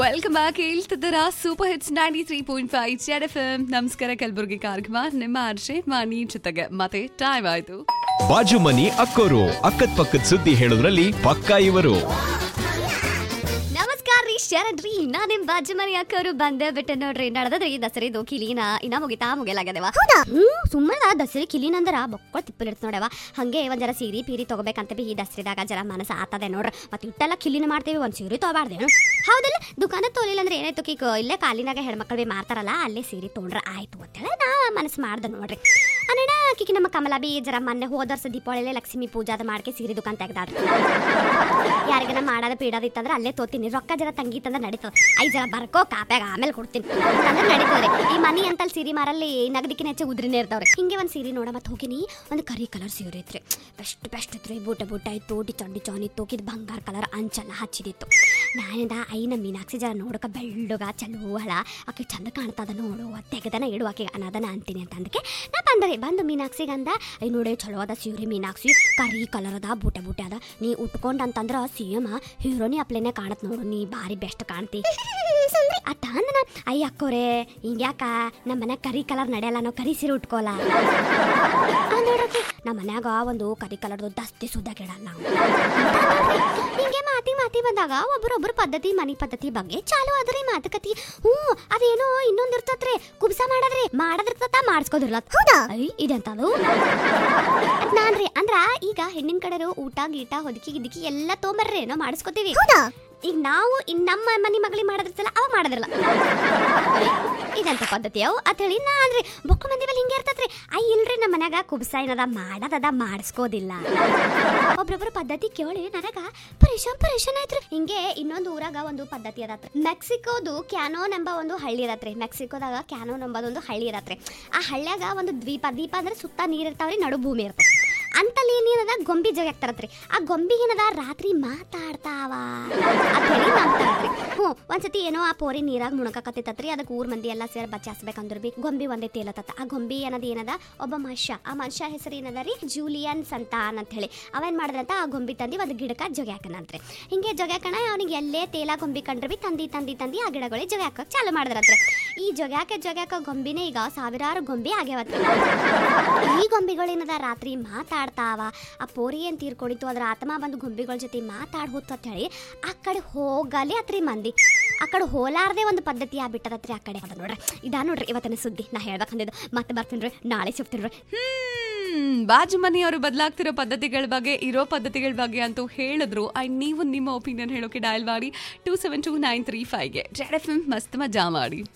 welcome back ಹೇಳ್ತಿದ್ದೀರಾ super hits ninety three point five Z F M ನಮಸ್ಕಾರ ಕಲಬುರಗಿ ಕಾರ್ಯಕ್ರಮ ನಿಮ್ಮ ಅರ್ಷೆ ಮಾನಿ ಜೊತೆಗೆ ಮತ್ತೆ ಟೈಮ್ ಆಯ್ತು ಬಾಜು ಮನಿ ಅಕ್ಕೋರು ಅಕ್ಕದ್ ಪಕ್ಕದ ಸುದ್ದಿ ಹೇಳೋದ್ರಲ್ಲಿ ಪಕ್ಕಾ ಇವರು ನಮಸ್ಕಾರ ರೀ ಶರಣ್ರಿ ನಾ ನಿಮ್ ಬಾಜು ಮನೆ ಅಕ್ಕವರು ಬಂದೇ ಬಿಟ್ಟೆ ನೋಡ್ರಿ ನಡೆದ್ರಿ ದಸರಿದು ಕಿಲಿನ ಇನ್ನ ಮುಗಿತಾ ಮುಗಿಲಾಗದವ ಹೌದಾ ಹ್ಮ್ ಸುಮ್ಮನೆ ದಸರಿ ಕಿಲಿನ ಅಂದ್ರ ಬೊಕ್ಕಳ ತಿಪ್ಪಲಿರ್ತ ನೋಡವ ಹಂಗೆ ಒಂದ್ ಜರ ಸೀರೆ ಪೀರಿ ತಗೋಬೇಕಂತ ಬಿ ಈ ದಸರಿದಾಗ ಜರ ಮನಸ್ಸು ಆತದೆ ನೋಡ್ರಿ ಮತ್ತೆ ಇಟ್ಟೆಲ್ಲ ಕಿಲಿನ ಮಾಡ್ತೀವಿ ಒಂದ್ ಸೀರೆ ತಗೋಬಾರ್ದೇನು ಹೌದಲ್ಲ ದುಕಾನ ತೋಲಿಲ್ಲ ಅಂದ್ರೆ ಏನಾಯ್ತು ಕೀಕ ಇಲ್ಲೇ ಕಾಲಿನಾಗ ಹೆಣ್ಮಕ್ಳು ಬಿ ಮಾರ್ತಾರಲ್ಲ ಅಲ್ಲೇ ಸೀರೆ ತೊಗೊಂಡ್ರೆ ಆಯ್ತು ಅಂತೇಳಿ ನಾ ಮನಸ್ಸು ಮಾಡ್ದೆ ನೋಡ್ರಿ ಅನ್ನಣ ಕಿಕಿ ನಮ್ಮ ಕಮಲ ಬಿ ಜರ ಮೊನ್ನೆ ಹೋದ ವರ್ಷ ದೀಪಾವಳಿಲೆ ಲಕ್ಷ್ಮಿ ಪೂಜಾದ ಮಾಡ್ಕೆ ಸೀರೆ ದುಕಾನ್ ತೆಗ್ದಾಡ್ರಿ ಯಾರಿಗನ ಮಾಡಾದ ಪೀಡಾದ ಇತ್ತಂದ್ರೆ ಅಲ್ಲೇ ತೋತೀನಿ ರೊಕ್ಕ ಜರ ತಂಗಿತ್ತಂದ್ರೆ ನಡೀತದ ಐ ಜರ ಬರ್ಕೋ ಕಾಪ್ಯಾಗ ಆಮೇಲೆ ಕೊಡ್ತೀನಿ ಅಂದ್ರೆ ನಡೀತದ್ರಿ ಈ ಮನಿ ಅಂತಲ್ಲಿ ಸೀರೆ ಮಾರಲ್ಲಿ ನಗದಿಕ್ಕಿನ ಹೆಚ್ಚು ಉದ್ರಿನೇ ಇರ್ತಾವ್ರಿ ಹಿಂಗೆ ಒಂದು ಸೀರೆ ನೋಡ ಮತ್ತೆ ಹೋಗಿನಿ ಒಂದು ಕರಿ ಕಲರ್ ಸೀರೆ ಐತ್ರಿ ಬೆಸ್ಟ್ ಬೆಸ್ಟ್ ಇತ್ರಿ ಬೂಟ ಬೂಟ ಇತ್ತು ಡಿಚಾನ್ ಡಿಚಾನ್ ಇತ್ತು ಇದು ಬಂಗಾರ ಕಲರ್ ಅಂಚೆಲ್ಲ ಹಚ್ಚಿದಿತ್ತು ನಾನಿಂದ ಐ ನಮ್ಮ ಮೀನಾಕ್ಷಿ ಜರ ನೋಡಕ ಬೆಳ್ಳಗ ಚಲೋ ಹಳ ಆಕೆ ಚಂದ ಕಾಣ್ತದ ನೋಡು ತೆಗೆದನ ಇಡು ಆಕೆ ಅನ್ನೋದನ ಅಂತೀನಿ ಅಂತ ಅಂದಕ್ಕೆ ನಾ ಬಂದರೆ ಬಂದು ಮೀನಾಕ್ಷಿಗೆ ಅಂದ ಐ ನೋಡಿ ಚಲೋ ಅದ ಸೀರೆ ಮೀನಾಕ್ಷಿ ಕರಿ ಕಲರ್ ಅದ ಬೂಟ ಬೂಟ ಅದ ನೀ ಉಟ್ಕೊಂಡ್ ಅಂತಂದ್ರ ಸೇಮ್ ಹೀರೋನಿ ಅಪ್ಲೇನೆ ಕಾಣತ್ ನೋಡು ನೀ ಭಾರಿ ಬೆಸ್ಟ್ ಕಾಣ್ತಿ ಅಟ್ಟ ಅಂದನ ಅಯ್ಯ ಅಕ್ಕೋರೆ ಹಿಂಗ್ಯಾಕ ನಮ್ಮ ಮನ್ಯಾಗ ಕರಿ ಕಲರ್ ನಡೆಯಲ್ಲ ನಾವು ಕರಿ ಸೀರೆ ಉಟ್ಕೋಲ್ಲ ನೋಡಕ್ಕೆ ನಮ್ಮ ಮನ್ಯಾಗ ಒಂದು ಕರಿ ಕಲರ್ದು ದಸ್ತಿ ಸುದ್ದಾಗಿಡಲ್ಲ ನಾವು ಹಿಂಗೆ ಮಾತಿ ಮಾತಿ ಬಂದಾಗ ಒಬ್ಬರೊಬ್ಬರ ಪದ್ಧತಿ ಮನಿ ಪದ್ಧತಿ ಬಗ್ಗೆ ಚಾಲು ಆದ್ರಿ ಮಾತುಕತಿ ಹ್ಞೂ ಅದೇನೋ ಇನ್ನೊಂದ್ ಇರ್ತತ್ರಿ ಕುಬ್ಸ ಮಾಡದ್ರಿ ಮಾಡದಿರ್ತತ ಮಾಡಿಸ್ಕೋದಿರ್ಲ ಹೌದಾ ಐ ಇದೆಂತದು ನಾನ್ರಿ ಅಂದ್ರ ಈಗ ಹೆಣ್ಣಿನ ಕಡೆರು ಊಟ ಗೀಟ ಹೊದಕಿ ಗಿದಕಿ ಎಲ್ಲ ತೊಂಬರ್ರಿ ನಾವು ಮಾಡಿಸ್ಕೋತೀವಿ ಹೌದಾ ಈಗ ನಾವು ಇನ್ ನಮ್ಮ ಮನಿ ಮಗಳಿಗೆ ಮಾಡೋದಿರ್ತಲ್ಲ ಅವ ಮಾಡೋದಿರಲ್ಲ ಇದಂತ ಪದ್ಧತಿ ಅವು ಅಂತ ಹೇಳಿ ನಾ ಅಂದ್ರಿ ಬೊಕ್ಕ ಮಂದಿ ಮೇಲೆ ಹಿಂಗೆ ಇರ್ತತ್ರಿ ಐ ಇಲ್ರಿ ನಮ್ಮ ಮನ್ಯಾಗ ಕುಬ್ಸ ಏನದ ಮಾಡದದ ಮಾಡಿಸ್ಕೋದಿಲ್ಲ ಒಬ್ರೊಬ್ರ ಪದ್ಧತಿ ಕೇಳಿ ನನಗ ಪರೇಶಾನ್ ಪರೇಶಾನ್ ಆಯ್ತ್ರಿ ಹಿಂಗೆ ಇನ್ನೊಂದು ಊರಾಗ ಒಂದು ಪದ್ಧತಿ ಅದತ್ರಿ ಮೆಕ್ಸಿಕೋದು ಕ್ಯಾನೋನ್ ಎಂಬ ಒಂದು ಹಳ್ಳಿ ಇರತ್ರಿ ಮೆಕ್ಸಿಕೋದಾಗ ಕ್ಯಾನೋನ್ ಎಂಬದೊಂದು ಹಳ್ಳಿ ಇರತ್ರಿ ಆ ಹಳ್ಳ್ಯಾಗ ಒಂದು ದ್ವೀಪ ದ್ವೀಪ ಅಂದ್ರೆ ಸುತ್ತ ನೀರ್ ಇರ್ತಾವ್ರಿ ನಡು ಭೂಮಿ ಇರ್ತದೆ ಅಂತಲ್ಲಿ ಏನದ ಗೊಂಬಿ ಜಗಾಕ್ತಾರತ್ರಿ ಆ ಗೊಂಬಿ ಏನದ ರಾತ್ರಿ ಮಾತಾಡ್ತಾವ ಅಂತ ಹೇಳಿ ನಂಬ್ತಾರತ್ರಿ ಹ್ಞೂ ಒಂದ್ಸತಿ ಏನೋ ಆ ಪೋರಿ ನೀರಾಗ ಮುಣಕಕತ್ತಿತ್ತತ್ರಿ ಅದಕ್ಕೆ ಊರ್ ಮಂದಿ ಎಲ್ಲ ಸೇರಿ ಬಚ್ಚಾಸ್ಬೇಕಂದ್ರ ಬಿ ಗೊಂಬಿ ಒಂದೇ ತೇಲತ್ತ ಆ ಗೊಂಬಿ ಏನದ ಏನದ ಒಬ್ಬ ಮನುಷ್ಯ ಆ ಮನುಷ್ಯ ಹೆಸರು ಏನದ ರೀ ಜೂಲಿಯನ್ ಸಂತಾನ್ ಅಂತ ಹೇಳಿ ಅವೇನ್ ಮಾಡಿದ್ರಂತ ಆ ಗೊಂಬಿ ತಂದಿ ಒಂದು ಗಿಡಕ್ಕ ಜೊಗ್ಯಾಕನಂತ್ರಿ ಹಿಂಗೆ ಜೊಗ್ಯಾಕಣ ಅವನಿಗೆ ಎಲ್ಲೇ ತೇಲ ಗೊಂಬಿ ಕಂಡ್ರೆ ಬಿ ತಂದಿ ತಂದಿ ತಂದಿ ಆ ಗಿಡಗಳಿಗೆ ಜೊಗ್ಯಾಕ ಚಾಲು ಮಾಡಿದ್ರಂತ್ರಿ ಈ ಜೊಗ್ಯಾಕೆ ಜೊಗ್ಯಾಕ ಗೊಂಬಿನೇ ಈಗ ಸಾವಿರಾರು ಗೊಂಬಿ ಆಗ್ಯಾವತ್ರಿ ಈ ಗೊಂಬಿಗಳೇನದ ರಾತ್ರಿ ಮಾತಾಡ್ತಾವ ಆ ಪೋರಿ ಏನ್ ತೀರ್ಕೊಂಡಿತ್ತು ಅದ್ರ ಆತ್ಮ ಬಂದು ಗೊಂಬಿಗಳ ಜೊತೆ ಮಾತಾಡ್ ಹೋತ್ ಅಂತ ಹೇಳಿ ಆ ಕಡೆ ಹೋಗಲಿ ಅತ್ರಿ ಮಂದಿ ಆ ಕಡೆ ಹೋಲಾರ್ದೆ ಒಂದು ಪದ್ಧತಿ ಆಗ್ಬಿಟ್ಟದತ್ರಿ ಆ ಕಡೆ ಅದ ನೋಡ್ರಿ ಇದಾ ನೋಡ್ರಿ ಇವತ್ತಿನ ಸುದ್ದಿ ನಾ ಹೇಳ್ಬೇಕಂದಿದ್ದು ಮತ್ತೆ ಬರ್ತೀನಿ ನಾಳೆ ಸಿಗ್ತೀನಿ ಹ್ಮ್ ಬಾಜು ಮನೆಯವರು ಬದಲಾಗ್ತಿರೋ ಪದ್ಧತಿಗಳ ಬಗ್ಗೆ ಇರೋ ಪದ್ಧತಿಗಳ ಬಗ್ಗೆ ಅಂತೂ ಹೇಳಿದ್ರು ಅಂಡ್ ನೀವು ನಿಮ್ಮ ಒಪಿನಿಯನ್ ಹೇಳೋಕೆ ಡಯಲ್ ಮಾಡಿ two seven two nine three ಫೈವ್ಗೆ ಜೆಡ್ ಎಫ್ ಎಂ ಮಸ್ತ್ ಮಜಾ ಮಾಡಿ